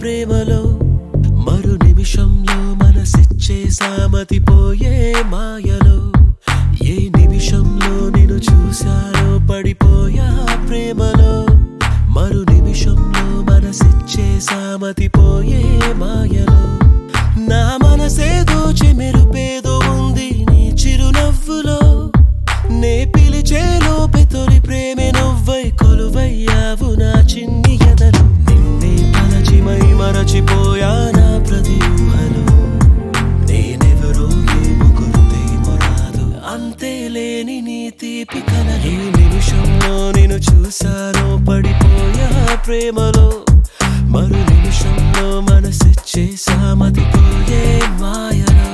ప్రేమలో మరు నిమిషంలో మనసిచ్చే సామతిపోయే మాయలో ఏ నిమిషంలో నిన్ను చూశానో పడిపోయా ప్రేమలో మరు నిమిషంలో మనసిచ్చే సామతిపోయే మాయలో నా మనసేదో చెమెరుపేదో ఉంది నీ చిరునవ్వులో నే పిలిచే లోపే తొలి ప్రేమే నువ్వై కొలువయ్యావు నా చిన్ని ఎదలు నిన్నే తలచి మై మరచిపోయా నా ప్రతి ఊహలో నేనెవరో ఏమో గుర్తేమో రాదు అంతే లేని నీ తీపి కల ఈ నిమిషంలో నేను చూశానో పడిపోయా ప్రేమలో మరు నిమిషంలో మనసిచ్చే సామతిపోయే మాయలో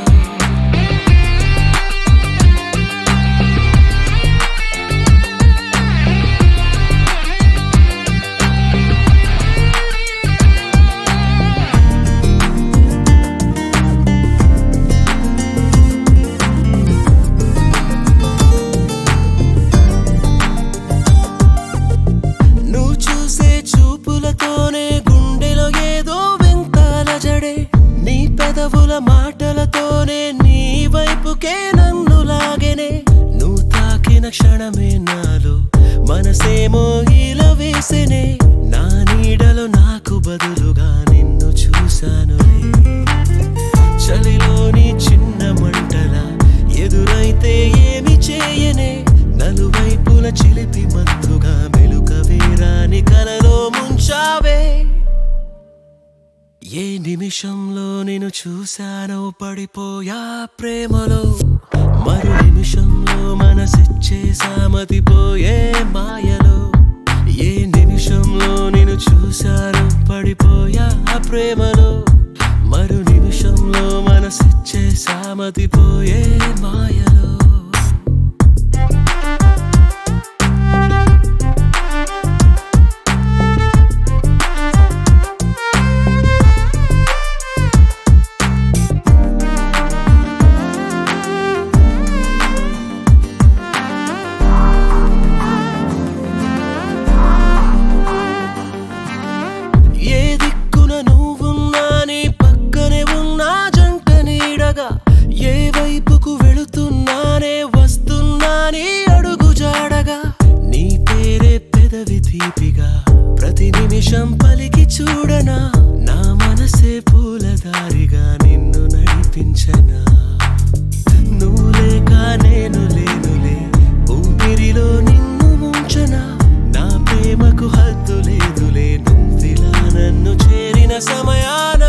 నువ్వు చూసే చూపులతోనే గుండెలో ఏదో వింతాల జడే నీ పెదవుల మాటలతోనే నీ వైపుకే నన్ను లాగెనే నువ్వు తాకిన క్షణమే నాలో మనసేమో ఇలా వేసెనే నా నీడలో నాకు బదులుగా నిన్ను చూశానులే చలిలోని చిన్న మంటల ఎదురైతే ఏమి చేయనే నలువైపుల చిలిపి మత్తుగా మెలుకవేరాని కలలో ముంచావే ఏ నిమిషంలో నేను చూశానో పడిపోయా ప్రేమలో మరు నిమిషంలో మనసిచ్చే సామతిపోయే మాయలో ఏ నిమిషంలో నేను చూశానో పడిపోయా ప్రేమలో మరు నిమిషంలో మనసిచ్చే సామతిపోయే మాయలో ఏ దిక్కున నువ్వున్నా నీ పక్కనే ఉన్నా జంట నీడగా ఏ వైపుకు వెళుతున్నానే వస్తున్నా నీ అడుగు జాడగా నీ పేరే పెదవి తీపిగా ప్రతి నిమిషం పలికి చూడనా నా మనసే పూలదారిగా నిన్ను నడిపించనా నువ్వు లేక నేను లేనులే ఊపిరిలో నిన్ను ముంచనా నా ప్రేమకు హద్దు లేదులే నువ్విలా నన్ను చేరిన సమయాన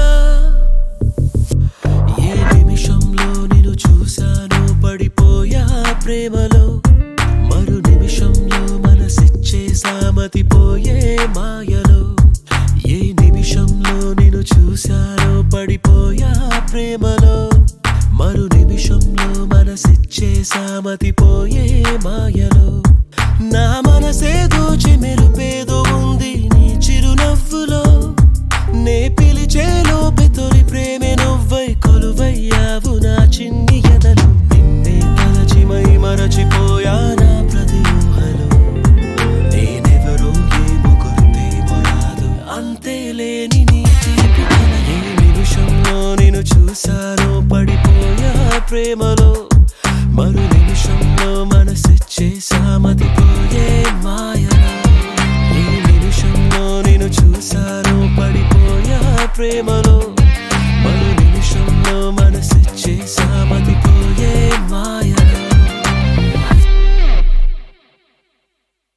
ఏ నిమిషంలో నేను చూశానో పడిపోయా ప్రేమలో మరు నిమిషంలో మనసిచ్చే సామతిపోయే మాయలో ఏ నిమిషంలో నేను చూశానో పడిపోయా ప్రేమలో మరు నిమిషంలో మనసిచ్చే సామతిపోయే మాయలో నా మనసేదో చెమెరుపేదో ఉంది నీ చిరునవ్వులో నే పిలిచే లోపే తొలి ప్రేమే నువ్వై కొలువయ్యావు నా చిన్ని ఎదలు నిన్నే తలచి మై మరచిపోయా నా ప్రతి ఊహలో నేనెవరో ఏమో గుర్తేమో రాదు అంతే లేని నీ తీపి కల ఏ నిమిషంలో నేను చూశానో పడిపోయా ప్రేమలో మరు నిమిషంలో మనసిచ్చే సామతిపోయే మాయలో ఏ నిమిషంలో నేను చూశానో పడిపోయా ప్రేమలో మరు నిమిషంలో మనసి